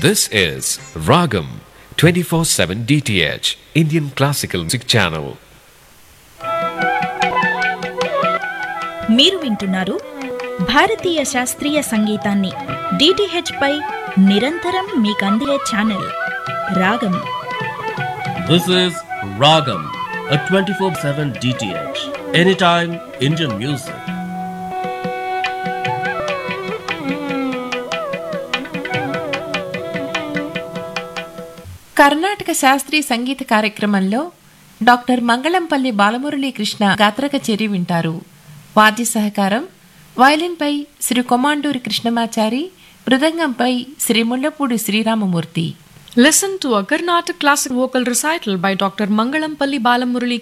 This is Ragam 24/7 DTH Indian Classical Music Channel. మీరు వింటున్నారు భారతీయ శాస్త్రీయ సంగీతాన్ని డిటిహెచ్ పై నిరంతరం మీకు అందే ఛానల్ రాగం This is Ragam, a 24 7 DTH. Anytime Indian music. Karnataka శాస్త్రీయ సంగీత కార్యక్రమంలో డాక్టర్ మంగళంపల్లి బాలమురళీ కృష్ణ గాత్ర కచేరీ వింటారు వాద్య సహకారం వయలిన్పై Shri Komanduri Krishnamachari మృదంగంపై Shri Mullapudi Sriramamurthy Listen to a Carnatic classic vocal recital by Dr. Mangalam Palli Balamurali